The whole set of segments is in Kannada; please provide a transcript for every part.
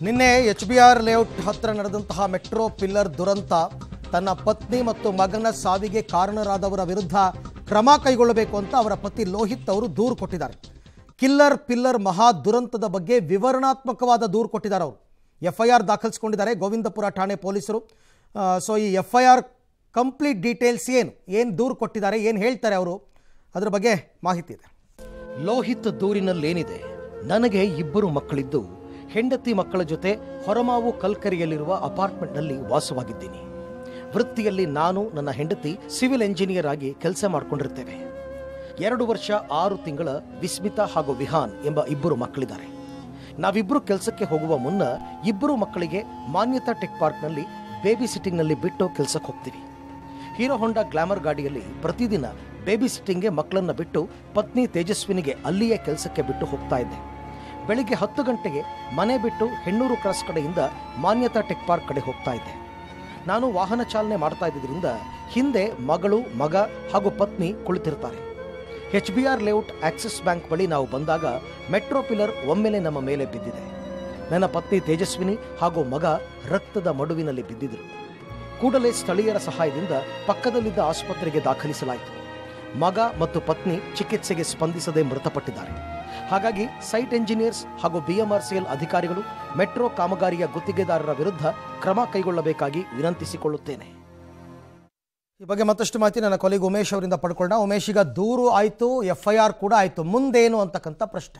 ನಿನ್ನೆ ಎಚ್ ಬಿ ಆರ್ ಲೇಔಟ್ ಹತ್ರ ನಡೆದಂತಹ ಮೆಟ್ರೋ ಪಿಲ್ಲರ್ ದುರಂತ ತನ್ನ ಪತ್ನಿ ಮತ್ತು ಮಗನ ಸಾವಿಗೆ ಕಾರಣರಾದವರ ವಿರುದ್ಧ ಕ್ರಮ ಕೈಗೊಳ್ಳಬೇಕು ಅಂತ ಅವರ ಪತಿ ಲೋಹಿತ್ ಅವರು ದೂರು ಕೊಟ್ಟಿದ್ದಾರೆ ಕಿಲ್ಲರ್ ಪಿಲ್ಲರ್ ಮಹಾ ದುರಂತದ ಬಗ್ಗೆ ವಿವರಣಾತ್ಮಕವಾದ ದೂರು ಕೊಟ್ಟಿದ್ದಾರೆ ಅವರು ಎಫ್ ಐ ಆರ್ ದಾಖಲಿಸಿಕೊಂಡಿದ್ದಾರೆ ಗೋವಿಂದಪುರ ಠಾಣೆ ಪೊಲೀಸರು ಸೊ ಈ F I R complete details ಏನು ಏನು ದೂರು ಕೊಟ್ಟಿದ್ದಾರೆ ಏನು ಹೇಳ್ತಾರೆ ಅವರು ಅದ್ರ ಬಗ್ಗೆ ಮಾಹಿತಿ ಇದೆ ಲೋಹಿತ್ ದೂರಿನಲ್ಲೇನಿದೆ ನನಗೆ ಇಬ್ಬರು ಮಕ್ಕಳಿದ್ದು ಹೆಂಡತಿ ಮಕ್ಕಳ ಜೊತೆ ಹೊರಮಾವು ಕಲ್ಕರಿಯಲ್ಲಿರುವ ಅಪಾರ್ಟ್ಮೆಂಟ್ನಲ್ಲಿ ವಾಸವಾಗಿದ್ದೀನಿ ವೃತ್ತಿಯಲ್ಲಿ ನಾನು ನನ್ನ ಹೆಂಡತಿ ಸಿವಿಲ್ ಎಂಜಿನಿಯರ್ ಆಗಿ ಕೆಲಸ ಮಾಡಿಕೊಂಡಿರ್ತೇವೆ ಎರಡು ವರ್ಷ ಆರು ತಿಂಗಳ ವಿಸ್ಮಿತಾ ಹಾಗೂ ವಿಹಾನ್ ಎಂಬ ಇಬ್ಬರು ಮಕ್ಕಳಿದ್ದಾರೆ ನಾವಿಬ್ಬರು ಕೆಲಸಕ್ಕೆ ಹೋಗುವ ಮುನ್ನ ಇಬ್ಬರು ಮಕ್ಕಳಿಗೆ ಮಾನ್ಯತಾ ಟೆಕ್ ಪಾರ್ಕ್ನಲ್ಲಿ ಬೇಬಿ ಸಿಟ್ಟಿಂಗ್ನಲ್ಲಿ ಬಿಟ್ಟು ಕೆಲಸಕ್ಕೆ ಹೋಗ್ತೀವಿ ಹೀರೋ ಹೊಂಡಾ ಗ್ಲಾಮರ್ ಗಾಡಿಯಲ್ಲಿ ಪ್ರತಿದಿನ ಬೇಬಿ ಸಿಟ್ಟಿಂಗ್ಗೆ ಮಕ್ಕಳನ್ನ ಬಿಟ್ಟು ಪತ್ನಿ ತೇಜಸ್ವಿನಿಗೆ ಅಲ್ಲಿಯೇ ಕೆಲಸಕ್ಕೆ ಬಿಟ್ಟು ಹೋಗ್ತಾ ಇದ್ದೆ ಬೆಳಿಗ್ಗೆ ಹತ್ತು ಗಂಟೆಗೆ ಮನೆ ಬಿಟ್ಟು ಹೆಣ್ಣೂರು ಕ್ರಾಸ್ ಕಡೆಯಿಂದ ಮಾನ್ಯತಾ ಟೆಕ್ ಪಾರ್ಕ್ ಕಡೆ ಹೋಗ್ತಾ ಇದ್ದೆ ನಾನು ವಾಹನ ಚಾಲನೆ ಮಾಡ್ತಾ ಇದ್ದಿದ್ದರಿಂದ ಹಿಂದೆ ಮಗಳು ಮಗ ಹಾಗೂ ಪತ್ನಿ ಕುಳಿತಿರ್ತಾರೆ H B R layout Axis bank ಬಳಿ ನಾವು ಬಂದಾಗ ಮೆಟ್ರೋ ಪಿಲ್ಲರ್ ಒಮ್ಮೆಲೆ ನಮ್ಮ ಮೇಲೆ ಬಿದ್ದಿದೆ ನನ್ನ ಪತ್ನಿ ತೇಜಸ್ವಿನಿ ಹಾಗೂ ಮಗ ರಕ್ತದ ಮಡುವಿನಲ್ಲಿ ಬಿದ್ದಿದ್ದರು ಕೂಡಲೇ ಸ್ಥಳೀಯರ ಸಹಾಯದಿಂದ ಪಕ್ಕದಲ್ಲಿದ್ದ ಆಸ್ಪತ್ರೆಗೆ ದಾಖಲಿಸಲಾಯಿತು ಮಗ ಮತ್ತು ಪತ್ನಿ ಚಿಕಿತ್ಸೆಗೆ ಸ್ಪಂದಿಸದೆ ಮೃತಪಟ್ಟಿದ್ದಾರೆ ಹಾಗಾಗಿ ಸೈಟ್ ಎಂಜಿನಿಯರ್ಸ್ ಹಾಗೂ ಬಿಎಂಆರ್ಸಿಎಲ್ ಅಧಿಕಾರಿಗಳು ಮೆಟ್ರೋ ಕಾಮಗಾರಿಯ ಗುತ್ತಿಗೆದಾರರ ವಿರುದ್ಧ ಕ್ರಮ ಕೈಗೊಳ್ಳಬೇಕಾಗಿ ವಿನಂತಿಸಿಕೊಳ್ಳುತ್ತೇನೆ ಈ ಬಗ್ಗೆ ಮತ್ತಷ್ಟು ಮಾಹಿತಿ ನನ್ನ ಕೊಲೆಗೆ ಉಮೇಶ್ ಅವರಿಂದ ಪಡ್ಕೊಂಡ ಉಮೇಶ್ ಈಗ ದೂರು ಆಯಿತು ಎಫ್ ಐ ಆರ್ ಕೂಡ ಆಯಿತು ಮುಂದೇನು ಅಂತಕ್ಕಂಥ ಪ್ರಶ್ನೆ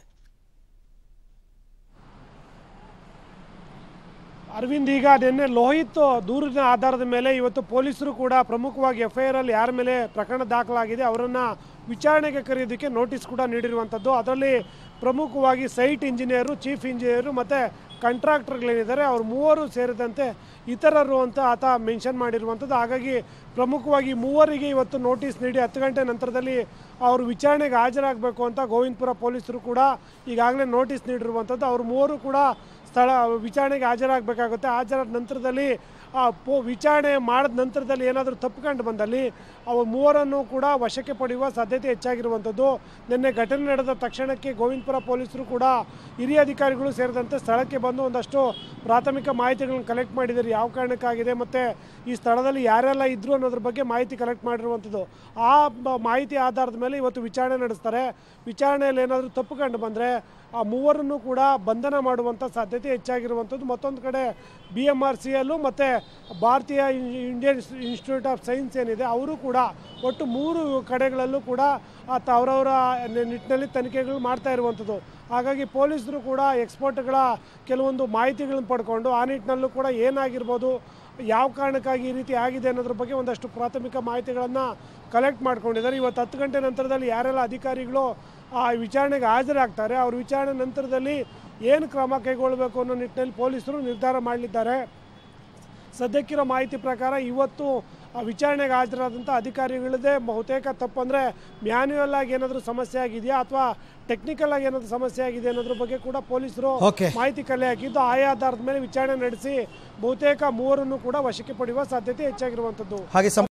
ಅರವಿಂದ್ ಈಗ ನಿನ್ನೆ ಲೋಹಿತ್ ದೂರಿನ ಆಧಾರದ ಮೇಲೆ ಇವತ್ತು ಪೊಲೀಸರು ಕೂಡ ಪ್ರಮುಖವಾಗಿ ಎಫ್ ಐ ಆರ್ ಅಲ್ಲಿ ಯಾರ ಮೇಲೆ ಪ್ರಕರಣ ದಾಖಲಾಗಿದೆ ಅವರನ್ನ ವಿಚಾರಣೆಗೆ ಕರೆಯೋದಕ್ಕೆ ನೋಟಿಸ್ ಕೂಡ ನೀಡಿರುವಂಥದ್ದು ಅದರಲ್ಲಿ ಪ್ರಮುಖವಾಗಿ ಸೈಟ್ ಇಂಜಿನಿಯರು ಚೀಫ್ ಇಂಜಿನಿಯರು ಮತ್ತು ಕಾಂಟ್ರಾಕ್ಟರ್ಗಳೇನಿದ್ದಾರೆ ಅವ್ರು ಮೂವರು ಸೇರಿದಂತೆ ಇತರರು ಅಂತ ಆತ ಮೆನ್ಷನ್ ಮಾಡಿರುವಂಥದ್ದು ಹಾಗಾಗಿ ಪ್ರಮುಖವಾಗಿ ಮೂವರಿಗೆ ಇವತ್ತು ನೋಟಿಸ್ ನೀಡಿ ಹತ್ತು ಗಂಟೆ ನಂತರದಲ್ಲಿ ಅವರು ವಿಚಾರಣೆಗೆ ಹಾಜರಾಗಬೇಕು ಅಂತ ಗೋವಿಂದಪುರ ಪೊಲೀಸರು ಕೂಡ ಈಗಾಗಲೇ ನೋಟಿಸ್ ನೀಡಿರುವಂಥದ್ದು ಅವರು ಮೂವರು ಕೂಡ ಸ್ಥಳ ವಿಚಾರಣೆಗೆ ಹಾಜರಾಗಬೇಕಾಗುತ್ತೆ ಹಾಜರಾದ ನಂತರದಲ್ಲಿ ಆ ಪೋ ವಿಚಾರಣೆ ಮಾಡಿದ ನಂತರದಲ್ಲಿ ಏನಾದರೂ ತಪ್ಪುಕೊಂಡು ಬಂದಲ್ಲಿ ಅವು ಮೂವರನ್ನು ಕೂಡ ವಶಕ್ಕೆ ಪಡೆಯುವ ಸಾಧ್ಯತೆ ಹೆಚ್ಚಾಗಿರುವಂಥದ್ದು ನಿನ್ನೆ ಘಟನೆ ನಡೆದ ತಕ್ಷಣಕ್ಕೆ ಗೋವಿಂದಪುರ ಪೊಲೀಸರು ಕೂಡ ಹಿರಿಯ ಅಧಿಕಾರಿಗಳು ಸೇರಿದಂತೆ ಸ್ಥಳಕ್ಕೆ ಬಂದು ಒಂದಷ್ಟು ಪ್ರಾಥಮಿಕ ಮಾಹಿತಿಗಳನ್ನು ಕಲೆಕ್ಟ್ ಮಾಡಿದ್ದಾರೆ ಯಾವ ಕಾರಣಕ್ಕಾಗಿದೆ ಮತ್ತು ಈ ಸ್ಥಳದಲ್ಲಿ ಯಾರೆಲ್ಲ ಇದ್ರು ಅನ್ನೋದ್ರ ಬಗ್ಗೆ ಮಾಹಿತಿ ಕಲೆಕ್ಟ್ ಮಾಡಿರುವಂಥದ್ದು ಆ ಬ- ಮಾಹಿತಿ ಆಧಾರದ ಮೇಲೆ ಇವತ್ತು ವಿಚಾರಣೆ ನಡೆಸ್ತಾರೆ ವಿಚಾರಣೆಯಲ್ಲಿ ಏನಾದರೂ ತಪ್ಪು ಕಂಡು ಬಂದರೆ ಆ ಮೂವರನ್ನು ಕೂಡ ಬಂಧನ ಮಾಡುವಂಥ ಸಾಧ್ಯತೆ ಹೆಚ್ಚಾಗಿರುವಂಥದ್ದು ಮತ್ತೊಂದು ಕಡೆ ಬಿ ಎಮ್ ಆರ್ ಸಿ ಎಲ್ಲು ಮತ್ತು ಭಾರತೀಯ in- Indian institute of science ಏನಿದೆ ಅವರು ಕೂಡ ಒಟ್ಟು ಮೂರು ಕಡೆಗಳಲ್ಲೂ ಕೂಡ ಆತ ಅವರವರ ನಿಟ್ಟಿನಲ್ಲಿ ತನಿಖೆಗಳು ಮಾಡ್ತಾ ಇರುವಂಥದ್ದು ಹಾಗಾಗಿ ಪೊಲೀಸರು ಕೂಡ ಎಕ್ಸ್ಪರ್ಟ್ಗಳ ಕೆಲವೊಂದು ಮಾಹಿತಿಗಳನ್ನು ಪಡ್ಕೊಂಡು ಆ ನಿಟ್ಟಿನಲ್ಲೂ ಕೂಡ ಏನಾಗಿರ್ಬೋದು ಯಾವ ಕಾರಣಕ್ಕಾಗಿ ಈ ರೀತಿ ಆಗಿದೆ ಅನ್ನೋದ್ರ ಬಗ್ಗೆ ಒಂದಷ್ಟು ಪ್ರಾಥಮಿಕ ಮಾಹಿತಿಗಳನ್ನು ಕಲೆಕ್ಟ್ ಮಾಡ್ಕೊಂಡಿದ್ದಾರೆ ಇವತ್ತು ಹತ್ತು ಗಂಟೆ ನಂತರದಲ್ಲಿ ಯಾರೆಲ್ಲ ಅಧಿಕಾರಿಗಳು ಆ ವಿಚಾರಣೆಗೆ ಹಾಜರಾಗ್ತಾರೆ ಅವ್ರ ವಿಚಾರಣೆ ನಂತರದಲ್ಲಿ ಏನು ಕ್ರಮ ಕೈಗೊಳ್ಳಬೇಕು ಅನ್ನೋ ನಿಟ್ಟಿನಲ್ಲಿ ಪೊಲೀಸರು ನಿರ್ಧಾರ ಮಾಡಲಿದ್ದಾರೆ ಸದ್ಯಕ್ಕಿರೋ ಮಾಹಿತಿ ಪ್ರಕಾರ ಇವತ್ತು ಆ ವಿಚಾರಣೆಗೆ ಹಾಜರಾದಂಥ ಅಧಿಕಾರಿಗಳದೇ ಬಹುತೇಕ ತಪ್ಪು ಅಂದರೆ ಮ್ಯಾನ್ಯುಯಲ್ ಆಗಿ ಏನಾದರೂ ಸಮಸ್ಯೆ ಆಗಿದೆಯಾ ಅಥವಾ ಟೆಕ್ನಿಕಲ್ ಆಗಿ ಏನಾದರೂ ಸಮಸ್ಯೆ ಆಗಿದೆ ಅನ್ನೋದ್ರ ಬಗ್ಗೆ ಕೂಡ ಪೊಲೀಸರು Okay. ಮಾಹಿತಿ ಕಲೆ ಹಾಕಿದ್ದು ಆಯಾ ಆಧಾರದ ಮೇಲೆ ವಿಚಾರಣೆ ನಡೆಸಿ ಬಹುತೇಕ ಮೂವರನ್ನು ಕೂಡ ವಶಕ್ಕೆ ಪಡೆಯುವ ಸಾಧ್ಯತೆ ಹೆಚ್ಚಾಗಿರುವಂಥದ್ದು ಹಾಗೆ